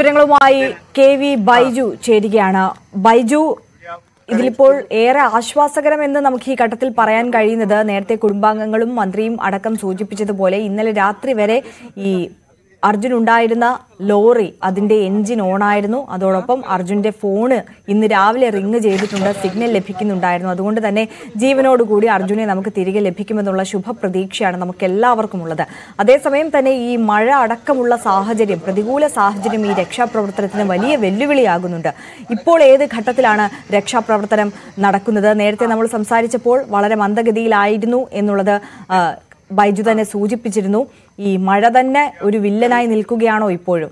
വിവരങ്ങളുമായി K V Baiju ചേരുകയാണ് ബൈജു ഇതിലിപ്പോൾ ഏറെ ആശ്വാസകരമെന്ന് നമുക്ക് ഈ ഘട്ടത്തിൽ പറയാൻ കഴിയുന്നത് നേരത്തെ കുടുംബാംഗങ്ങളും മന്ത്രിയും അടക്കം സൂചിപ്പിച്ചതുപോലെ ഇന്നലെ രാത്രി വരെ ഈ അർജുൻ ഉണ്ടായിരുന്ന ലോറി അതിന്റെ എഞ്ചിൻ ഓണായിരുന്നു അതോടൊപ്പം അർജുന്റെ ഫോണ് ഇന്ന് രാവിലെ റിങ് ചെയ്തിട്ടുണ്ട് സിഗ്നൽ ലഭിക്കുന്നുണ്ടായിരുന്നു അതുകൊണ്ട് തന്നെ ജീവനോടുകൂടി അർജുനെ നമുക്ക് തിരികെ ലഭിക്കുമെന്നുള്ള ശുഭപ്രതീക്ഷയാണ് നമുക്ക് എല്ലാവർക്കും ഉള്ളത് അതേസമയം തന്നെ ഈ മഴ അടക്കമുള്ള സാഹചര്യം പ്രതികൂല സാഹചര്യം ഈ രക്ഷാപ്രവർത്തനത്തിന് വലിയ വെല്ലുവിളിയാകുന്നുണ്ട് ഇപ്പോൾ ഏത് ഘട്ടത്തിലാണ് രക്ഷാപ്രവർത്തനം നടക്കുന്നത് നേരത്തെ നമ്മൾ സംസാരിച്ചപ്പോൾ വളരെ മന്ദഗതിയിലായിരുന്നു എന്നുള്ളത് ആ, ബൈജു തന്നെ സൂചിപ്പിച്ചിരുന്നു ഈ മഴ തന്നെ ഒരു വില്ലനായി നിൽക്കുകയാണോ ഇപ്പോഴും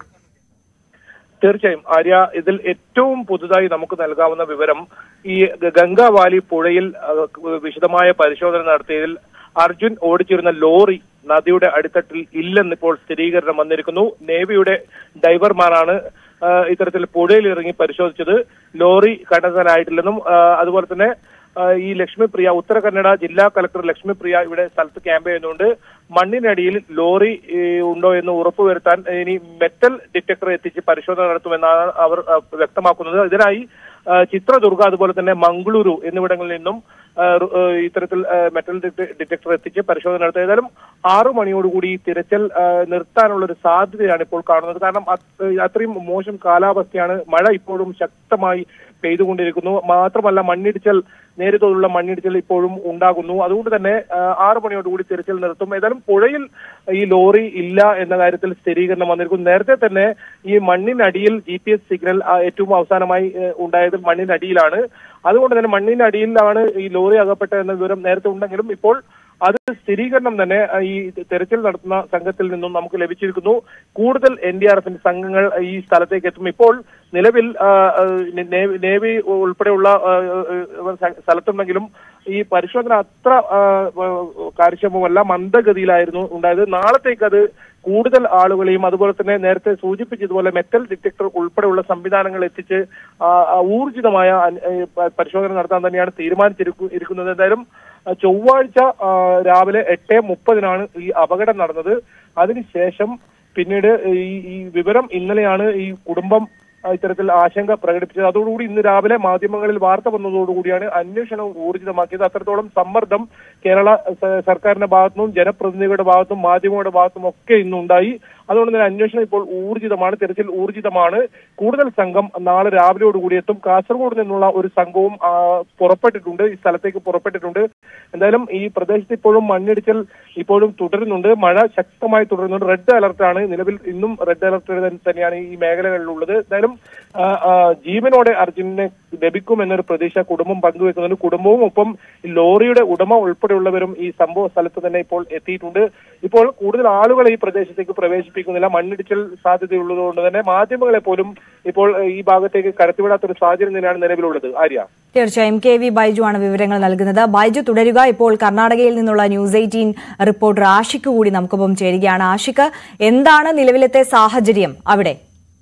തീർച്ചയായും ആര്യ ഇതിൽ ഏറ്റവും പുതുതായി നമുക്ക് നൽകാവുന്ന വിവരം ഈ ഗംഗാ വാലി പുഴയിൽ അഹ്, വിശദമായ പരിശോധന നടത്തിയതിൽ അർജുൻ ഓടിച്ചിരുന്ന ലോറി നദിയുടെ അടിത്തട്ടിൽ ഇല്ലെന്നിപ്പോൾ സ്ഥിരീകരണം വന്നിരിക്കുന്നു നേവിയുടെ ഡൈവർമാരാണ് ആഹ്, ഇത്തരത്തിൽ പുഴയിൽ ഇറങ്ങി പരിശോധിച്ചത് ലോറി കണ്ടെത്താനായിട്ടില്ലെന്നും ആഹ്, അതുപോലെ തന്നെ ആഹ്, ഈ ലക്ഷ്മിപ്രിയ ഉത്തര കന്നഡ ജില്ലാ കളക്ടർ ലക്ഷ്മിപ്രിയ ഇവിടെ സ്ഥലത്ത് ക്യാമ്പ് ചെയ്യുന്നുണ്ട് മണ്ണിനടിയിൽ ലോറി ഈ, ഉണ്ടോ എന്ന് ഉറപ്പുവരുത്താൻ ഇനി മെറ്റൽ ഡിറ്റക്ടർ എത്തിച്ച് പരിശോധന നടത്തുമെന്നാണ് അവർ ആ, വ്യക്തമാക്കുന്നത് ഇതിനായി ആ, ചിത്രദുർഗ അതുപോലെ തന്നെ മംഗളൂരു എന്നിവിടങ്ങളിൽ നിന്നും ആ, റു- ആ, ഇത്തരത്തിൽ ആ, മെറ്റൽ ഡിറ്റ- ഡിറ്റക്ടർ എത്തിച്ച് പരിശോധന നടത്തുക ഏതായാലും ആറു മണിയോടുകൂടി ഈ തിരച്ചിൽ ആ, നിർത്താനുള്ള ഒരു സാധ്യതയാണ് ഇപ്പോൾ കാണുന്നത് കാരണം അത് അത്രയും മോശം കാലാവസ്ഥയാണ് മഴ ഇപ്പോഴും ശക്തമായി പെയ്തുകൊണ്ടിരിക്കുന്നു മാത്രമല്ല മണ്ണിടിച്ചൽ നേരിട്ടുള്ള മണ്ണിടിച്ചൽ ഇപ്പോഴും ഉണ്ടാകുന്നു അതുകൊണ്ട് തന്നെ ആ, ആറ് മണിയോടുകൂടി തിരച്ചിൽ നിർത്തും ഏതായാലും പുഴയിൽ ഈ ലോറി ഇല്ല എന്ന കാര്യത്തിൽ സ്ഥിരീകരണം വന്നിരിക്കുന്നു നേരത്തെ തന്നെ ഈ മണ്ണിനടിയിൽ ജി പി എസ് സിഗ്നൽ ആ, ഏറ്റവും അവസാനമായി ഏ, ഉണ്ടായത് മണ്ണിനടിയിലാണ് അതുകൊണ്ട് തന്നെ മണ്ണിനടിയിലാണ് ഈ ലോറി അകപ്പെട്ട എന്ന വിവരം നേരത്തെ ഉണ്ടെങ്കിലും ഇപ്പോൾ അത് സ്ഥിരീകരണം തന്നെ ആ, ഈ തെരച്ചിൽ നടത്തുന്ന സംഘത്തിൽ നിന്നും നമുക്ക് ലഭിച്ചിരിക്കുന്നു കൂടുതൽ എൻ ഡി ആർ എഫിന്റെ സംഘങ്ങൾ ഈ സ്ഥലത്തേക്ക് എത്തും ഇപ്പോൾ നിലവിൽ ആ, ആ, നേവി നേവി ഉൾപ്പെടെയുള്ള ആ, ആ, ആ, സ്ഥലത്തുണ്ടെങ്കിലും ഈ പരിശോധന അത്ര ആ, ആ, കാര്യക്ഷമമല്ല മന്ദഗതിയിലായിരുന്നു ഉണ്ടായത് നാളത്തേക്ക് അത് കൂടുതൽ ആളുകളെയും അതുപോലെ തന്നെ നേരത്തെ സൂചിപ്പിച്ചതുപോലെ മെറ്റൽ ഡിറ്റക്ടർ ഉൾപ്പെടെയുള്ള സംവിധാനങ്ങൾ എത്തിച്ച് ആ, ആ, ഊർജിതമായ അൻ- ഏ, പ- പരിശോധന നടത്താൻ തന്നെയാണ് തീരുമാനിച്ചിരിക്കു- ഇരിക്കുന്നത് എന്തായാലും ആ, ചൊവ്വാഴ്ച ആ, രാവിലെ എട്ട് മുപ്പതിനാണ് ഈ അപകടം നടന്നത് അതിനുശേഷം പിന്നീട് ഈ ഈ വിവരം ഇന്നലെയാണ് ഈ കുടുംബം ആ, ഇത്തരത്തിൽ ആശങ്ക പ്രകടിപ്പിച്ചത് അതോടുകൂടി ഇന്ന് രാവിലെ മാധ്യമങ്ങളിൽ വാർത്ത വന്നതോടുകൂടിയാണ് അന്വേഷണം ഊർജിതമാക്കിയത് അത്രത്തോളം സമ്മർദ്ദം കേരള സ- സർക്കാരിന്റെ ഭാഗത്തുനിന്നും ജനപ്രതിനിധികളുടെ ഭാഗത്തും മാധ്യമങ്ങളുടെ ഭാഗത്തും ഒക്കെ ഇന്നുണ്ടായി അതുകൊണ്ട് തന്നെ അന്വേഷണം ഇപ്പോൾ ഊർജിതമാണ് തെരച്ചിൽ ഊർജിതമാണ് കൂടുതൽ സംഘം നാളെ രാവിലെയോടുകൂടി എത്തും കാസർഗോഡ് നിന്നുള്ള ഒരു സംഘവും ആ, പുറപ്പെട്ടിട്ടുണ്ട് ഈ സ്ഥലത്തേക്ക് പുറപ്പെട്ടിട്ടുണ്ട് എന്തായാലും ഈ പ്രദേശത്ത് ഇപ്പോഴും മണ്ണിടിച്ചൽ ഇപ്പോഴും തുടരുന്നുണ്ട് മഴ ശക്തമായി തുടരുന്നുണ്ട് റെഡ് അലർട്ടാണ് നിലവിൽ ഇന്നും റെഡ് അലർട്ട് തന്നെയാണ് ഈ മേഖലകളിലുള്ളത് എന്തായാലും ആ, ആ, ജീവനോടെ അർജുനെ ലഭിക്കും എന്നൊരു പ്രതീക്ഷ കുടുംബം പങ്കുവെക്കുന്നുണ്ട് കുടുംബവും ഒപ്പം ഈ ലോറിയുടെ ഉടമ ഉൾപ്പെടെയുള്ളവരും ഈ സംഭവ സ്ഥലത്ത് തന്നെ ഇപ്പോൾ എത്തിയിട്ടുണ്ട് ഇപ്പോൾ കൂടുതൽ ആളുകളെ ഈ പ്രദേശത്തേക്ക് പ്രവേശിപ്പിക്കുന്നില്ല മണ്ണിടിച്ചൽ സാധ്യതയുള്ളതുകൊണ്ട് തന്നെ മാധ്യമങ്ങളെ പോലും ഇപ്പോൾ ഈ ഭാഗത്തേക്ക് കടത്തിവിടാത്തൊരു സാഹചര്യം തന്നെയാണ് നിലവിലുള്ളത് ആര്യ തീർച്ചയായും കെ വി ബൈജു ആണ് വിവരങ്ങൾ നൽകുന്നത് ബൈജു തുടരുക ഇപ്പോൾ കർണാടകയിൽ നിന്നുള്ള ന്യൂസ് എയ്റ്റീൻ റിപ്പോർട്ടർ ആഷിക്ക് കൂടി നമുക്കൊപ്പം ചേരുകയാണ് ആഷിക്ക് എന്താണ് നിലവിലത്തെ സാഹചര്യം അവിടെ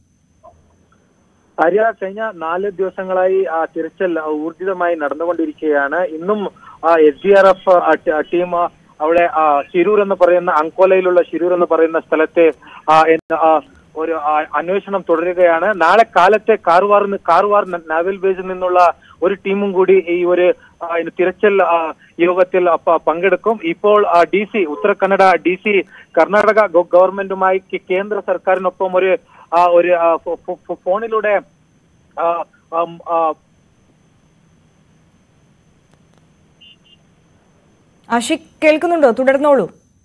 ആര്യ കഴിഞ്ഞ നാല് ദിവസങ്ങളായി ആ തിരച്ചിൽ ആ, ഊർജിതമായി നടന്നുകൊണ്ടിരിക്കുകയാണ് ഇന്നും S D R F team ആ, അവിടെ ആ, ശിരൂർ എന്ന് പറയുന്ന അങ്കോലയിലുള്ള ശിരൂർ എന്ന് പറയുന്ന സ്ഥലത്തെ ആ, എന്ന്, ആ, ഒരു ആ, അന്വേഷണം തുടരുകയാണ് നാളെ കാലത്തെ കാർവാർ കാർവാർ നാവൽ ബേസിൽ നിന്നുള്ള ഒരു ടീമും കൂടി ഈ ഒരു ആ, ഇന്ന് തിരച്ചിൽ ആ, യോഗത്തിൽ പ- പങ്കെടുക്കും ഇപ്പോൾ D C Uttara Kannada D C Karnataka ഗവ- ഗവൺമെന്റുമായി കേ- കേന്ദ്ര സർക്കാരിനൊപ്പം ഒരു ആ, ഒരു ആ, ഫോ- ഫോ- ഫോ- ഫോണിലൂടെ ആ, ആം, ആ, ആഷിക് കേൾക്കുന്നുണ്ടോ തുടർന്നോളൂ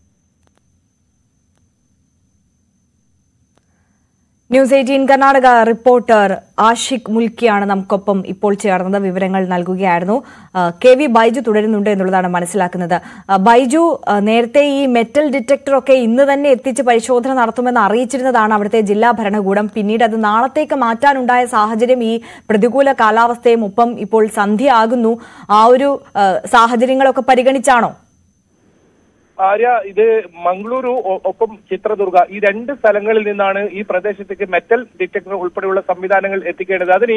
news eighteen Karnataka reporter Ashiq മുൽക്കിയാണ് നമുക്കൊപ്പം ഇപ്പോൾ ചേർന്നത് വിവരങ്ങൾ നൽകുകയായിരുന്നു ആ, കെ വി ബൈജു തുടരുന്നുണ്ട് എന്നുള്ളതാണ് മനസ്സിലാക്കുന്നത് ആ, ബൈജു ആ, നേരത്തെ ഈ മെറ്റൽ ഡിറ്റക്ടർ ഒക്കെ ഇന്ന് തന്നെ എത്തിച്ച് പരിശോധന നടത്തുമെന്ന് അറിയിച്ചിരുന്നതാണ് അവിടുത്തെ ജില്ലാ ഭരണകൂടം പിന്നീട് അത് നാളത്തേക്ക് മാറ്റാനുണ്ടായ സാഹചര്യം ഈ പ്രതികൂല കാലാവസ്ഥയും ഒപ്പം ഇപ്പോൾ സന്ധ്യ ആകുന്നു ആ ഒരു ആ, സാഹചര്യങ്ങളൊക്കെ പരിഗണിച്ചാണോ ആര്യ ഇത് മംഗളൂരു ഒ- ഒപ്പം ചിത്രദുർഗ ഈ രണ്ട് സ്ഥലങ്ങളിൽ നിന്നാണ് ഈ പ്രദേശത്തേക്ക് മെറ്റൽ ഡിറ്റക്ടർ ഉൾപ്പെടെയുള്ള സംവിധാനങ്ങൾ എത്തിക്കേണ്ടത് അതിന് ഈ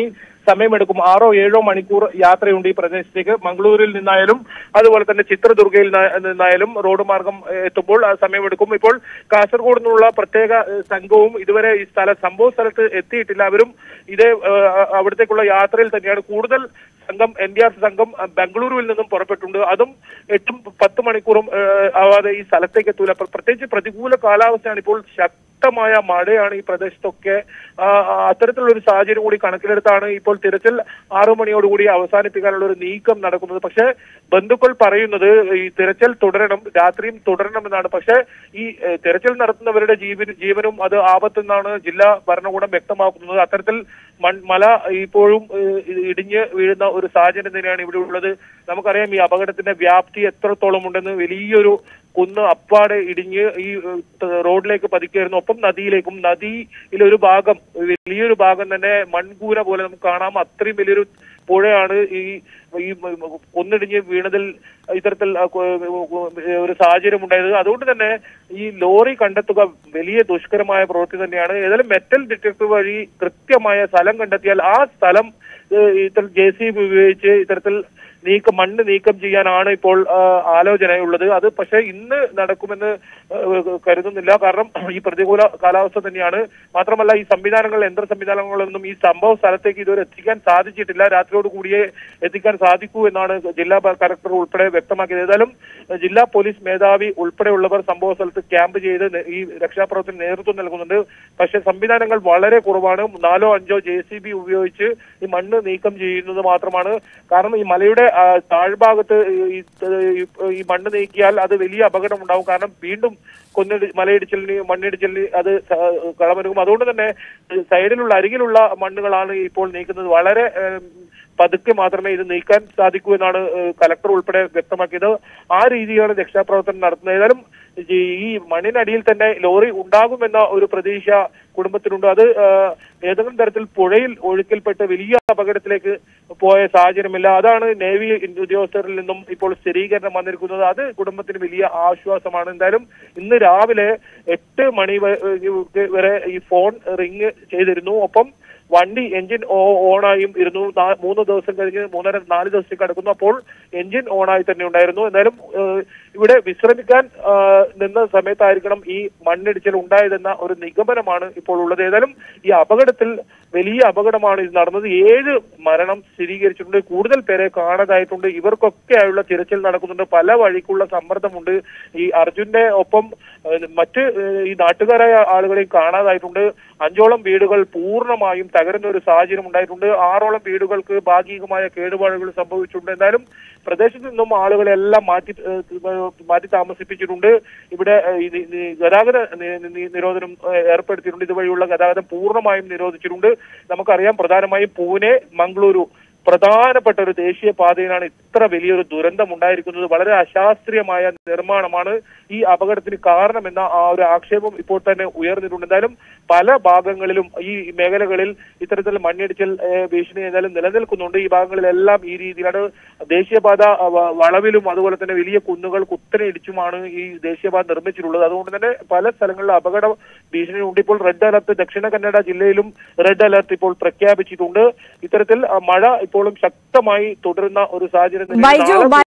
സമയമെടുക്കും ആറോ ഏഴോ മണിക്കൂർ യാത്രയുണ്ട് ഈ പ്രദേശത്തേക്ക് മംഗളൂരിൽ നിന്നായാലും അതുപോലെ തന്നെ ചിത്രദുർഗയിൽ ന- നിന്നായാലും റോഡ് മാർഗം ഏഹ്, എത്തുമ്പോൾ ആ സമയമെടുക്കും ഇപ്പോൾ കാസർഗോഡ് നിന്നുള്ള പ്രത്യേക ഏഹ്, സംഘവും ഇതുവരെ ഈ സ്ഥല സംഭവ സ്ഥലത്ത് എത്തിയിട്ടില്ല അവരും ഇതേ ഏഹ്, അവിടത്തേക്കുള്ള യാത്രയിൽ തന്നെയാണ് കൂടുതൽ സംഘം എൻ ഡി ആർ സംഘം അഹ്, ബംഗളൂരുവിൽ നിന്നും പുറപ്പെട്ടുണ്ട് അതും എട്ടും പത്ത് മണിക്കൂറും ഏഹ്, ആവാതെ ഈ സ്ഥലത്തേക്ക് എത്തൂല പ്ര- പ്രത്യേകിച്ച് പ്രതികൂല കാലാവസ്ഥയാണ് ഇപ്പോൾ ശക്തമായ മഴയാണ് ഈ പ്രദേശത്തൊക്കെ ആ, ആ, അത്തരത്തിലുള്ള ഒരു സാഹചര്യം കൂടി കണക്കിലെടുത്താണ് ഇപ്പോൾ തിരച്ചിൽ ആറു മണിയോടുകൂടി അവസാനിപ്പിക്കാനുള്ള ഒരു നീക്കം നടക്കുന്നത് പക്ഷേ ബന്ധുക്കൾ പറയുന്നത് ഈ തിരച്ചിൽ തുടരണം രാത്രിയും തുടരണമെന്നാണ് പക്ഷേ ഈ ഏഹ്, തിരച്ചിൽ നടത്തുന്നവരുടെ ജീവൻ ജീവനും അത് ആപത്തെന്നാണ് ജില്ലാ ഭരണകൂടം വ്യക്തമാക്കുന്നത് അത്തരത്തിൽ മൺ മല ഇപ്പോഴും ഏഹ്, ഇത് ഇടിഞ്ഞ് വീഴുന്ന ഒരു സാഹചര്യം തന്നെയാണ് ഇവിടെ ഉള്ളത് നമുക്കറിയാം ഈ അപകടത്തിന്റെ വ്യാപ്തി എത്രത്തോളം ഉണ്ടെന്ന് വലിയൊരു കുന്ന് അപ്പാടെ ഇടിഞ്ഞ് ഈ ഏഹ്, ത- റോഡിലേക്ക് പതിക്കുകയായിരുന്നു ഒപ്പം നദിയിലേക്കും നദിയിലെ ഒരു ഭാഗം വലിയൊരു ഭാഗം തന്നെ മൺകൂര പോലെ നമുക്ക് കാണാം അത്രയും വലിയൊരു പുഴയാണ് ഈ ഈ ഒന്നിടിഞ്ഞ് വീണതിൽ ഇത്തരത്തിൽ ആ, കൊ- ഒരു സാഹചര്യം ഉണ്ടായത് അതുകൊണ്ട് തന്നെ ഈ ലോറി കണ്ടെത്തുക വലിയ ദുഷ്കരമായ പ്രവൃത്തി തന്നെയാണ് ഏതായാലും മെറ്റൽ ഡിറ്റക്ടർ വഴി കൃത്യമായ സ്ഥലം കണ്ടെത്തിയാൽ ആ സ്ഥലം ഏഹ്, ഇത്തരം ജെ സി ബി ഉപയോഗിച്ച് ഇത്തരത്തിൽ നീക്കം മണ്ണ് നീക്കം ചെയ്യാനാണ് ഇപ്പോൾ ആ, ആലോചനയുള്ളത് അത് പക്ഷേ ഇന്ന് നടക്കുമെന്ന് ഏഹ്, കരുതുന്നില്ല കാരണം ഈ പ്രതികൂല കാലാവസ്ഥ തന്നെയാണ് മാത്രമല്ല ഈ സംവിധാനങ്ങൾ യന്ത്ര സംവിധാനങ്ങളൊന്നും ഈ സംഭവ സ്ഥലത്തേക്ക് ഇതുവരെ എത്തിക്കാൻ സാധിച്ചിട്ടില്ല രാത്രിയോട് കൂടിയേ എത്തിക്കാൻ സാധിക്കൂ എന്നാണ് ജില്ലാ കലക്ടർ ഉൾപ്പെടെ വ്യക്തമാക്കിയത് ഏതായാലും ഏഹ്, ജില്ലാ പോലീസ് മേധാവി ഉൾപ്പെടെയുള്ളവർ സംഭവ സ്ഥലത്ത് ക്യാമ്പ് ചെയ്ത് നെ- ഈ രക്ഷാപ്രവർത്തനം നേതൃത്വം നൽകുന്നുണ്ട് പക്ഷേ സംവിധാനങ്ങൾ വളരെ കുറവാണ് നാലോ അഞ്ചോ ജെ സി ബി ഉപയോഗിച്ച് ഈ മണ്ണ് നീക്കം ചെയ്യുന്നത് മാത്രമാണ് കാരണം ഈ മലയുടെ ആ, താഴ്ഭാഗത്ത് ഈ ഈ- ഈ മണ്ണ് നീക്കിയാൽ അത് വലിയ അപകടം ഉണ്ടാവും കാരണം വീണ്ടും കൊന്നിടി മലയിടിച്ചിലിന് മണ്ണിടിച്ചിലിന് അത് സ- കളമൊരുങ്ങും അതുകൊണ്ട് തന്നെ സൈഡിലുള്ള അരികിലുള്ള മണ്ണുകളാണ് ഇപ്പോൾ നീക്കുന്നത് വളരെ ഏം, പതുക്കെ മാത്രമേ ഇത് നീക്കാൻ സാധിക്കൂ എന്നാണ് ഏഹ്, കലക്ടർ ഉൾപ്പെടെ വ്യക്തമാക്കിയത് ആ രീതിയാണ് രക്ഷാപ്രവർത്തനം നടത്തുന്നത് ഏതായാലും ഈ ഈ മണ്ണിനടിയിൽ തന്നെ ലോറി ഉണ്ടാകുമെന്ന ഒരു പ്രതീക്ഷ കുടുംബത്തിനുണ്ട് അത് ഏഹ്, ഏതെങ്കിലും തരത്തിൽ പുഴയിൽ ഒഴുക്കിൽപ്പെട്ട് വലിയ അപകടത്തിലേക്ക് പോയ സാഹചര്യമില്ല അതാണ് നേവി ഉദ്യോഗസ്ഥരിൽ നിന്നും ഇപ്പോൾ സ്ഥിരീകരണം വന്നിരിക്കുന്നത് അത് കുടുംബത്തിന് വലിയ ആശ്വാസമാണ് എന്തായാലും ഇന്ന് രാവിലെ എട്ട് മണി വ- വരെ ഈ ഫോൺ റിങ് ചെയ്തിരുന്നു ഒപ്പം വണ്ടി എഞ്ചിൻ ഓണായും ഇരുന്നു നാ- മൂന്ന് ദിവസം കഴിഞ്ഞ് മൂന്നര നാല് ദിവസത്തേക്ക് അടുക്കുന്നു അപ്പോൾ എഞ്ചിൻ ഓണായി തന്നെ ഉണ്ടായിരുന്നു എന്നാലും ഏഹ്, ഇവിടെ വിശ്രമിക്കാൻ ആഹ്, നിന്ന സമയത്തായിരിക്കണം ഈ മണ്ണിടിച്ചിൽ ഉണ്ടായതെന്ന ഒരു നിഗമനമാണ് ഇപ്പോൾ ഉള്ളത് ഏതായാലും ഈ അപകടത്തിൽ വലിയ അപകടമാണ് ഇത് നടന്നത് ഏഴ് മരണം സ്ഥിരീകരിച്ചിട്ടുണ്ട് കൂടുതൽ പേരെ കാണാതായിട്ടുണ്ട് ഇവർക്കൊക്കെയായുള്ള തിരച്ചിൽ നടക്കുന്നുണ്ട് പല വഴിക്കുള്ള സമ്മർദ്ദമുണ്ട് ഈ അർജുന്റെ ഒപ്പം ഏഹ്, മറ്റ് ഏഹ്, ഈ നാട്ടുകാരായ ആളുകളെയും കാണാതായിട്ടുണ്ട് അഞ്ചോളം വീടുകൾ പൂർണ്ണമായും തകരുന്ന ഒരു സാഹചര്യം ഉണ്ടായിട്ടുണ്ട് ആറോളം വീടുകൾക്ക് ഭാഗികമായ കേടുപാടുകൾ സംഭവിച്ചിട്ടുണ്ട് എന്തായാലും പ്രദേശത്ത് നിന്നും ആളുകളെല്ലാം മാറ്റി ഏഹ്, മാറ്റി താമസിപ്പിച്ചിട്ടുണ്ട് ഇവിടെ ഏഹ്, ഈ നി- നി- ഗതാഗത നി- നി- നിരോധനം ഏഹ്, ഏർപ്പെടുത്തിയിട്ടുണ്ട് ഇതുവഴിയുള്ള ഗതാഗതം പൂർണ്ണമായും നിരോധിച്ചിട്ടുണ്ട് നമുക്കറിയാം പ്രധാനമായും പൂനെ മംഗളൂരു പ്രധാനപ്പെട്ട ഒരു ദേശീയ പാതയിലാണ് ഇത്ര വലിയൊരു ദുരന്തം ഉണ്ടായിരിക്കുന്നത് വളരെ അശാസ്ത്രീയമായ നിർമ്മാണമാണ് ഈ അപകടത്തിന് കാരണമെന്ന ആ ഒരു ആക്ഷേപം ഇപ്പോൾ തന്നെ ഉയർന്നിട്ടുണ്ട് എന്തായാലും പല ഭാഗങ്ങളിലും ഈ മേഖലകളിൽ ഇത്തരത്തിൽ മണ്ണിടിച്ചിൽ ഏഹ്, ഭീഷണി ഏതായാലും നിലനിൽക്കുന്നുണ്ട് ഈ ഭാഗങ്ങളിലെല്ലാം ഈ രീതിയിലാണ് ദേശീയപാത അഹ്, വ- വളവിലും അതുപോലെ തന്നെ വലിയ കുന്നുകൾ കുത്തനെ ഇടിച്ചുമാണ് ഈ ദേശീയപാത നിർമ്മിച്ചിട്ടുള്ളത് അതുകൊണ്ട് തന്നെ പല സ്ഥലങ്ങളിലും അപകട ഭീഷണി ഉണ്ട് ഇപ്പോൾ റെഡ് അലർട്ട് ദക്ഷിണ കന്നഡ ജില്ലയിലും റെഡ് അലർട്ട് ഇപ്പോൾ പ്രഖ്യാപിച്ചിട്ടുണ്ട് ഇത്തരത്തിൽ അഹ്, മഴ ഇപ്പോഴും ശക്തമായി തുടരുന്ന ഒരു സാഹചര്യം തന്നെയാണ്. ബൈജു നാളെ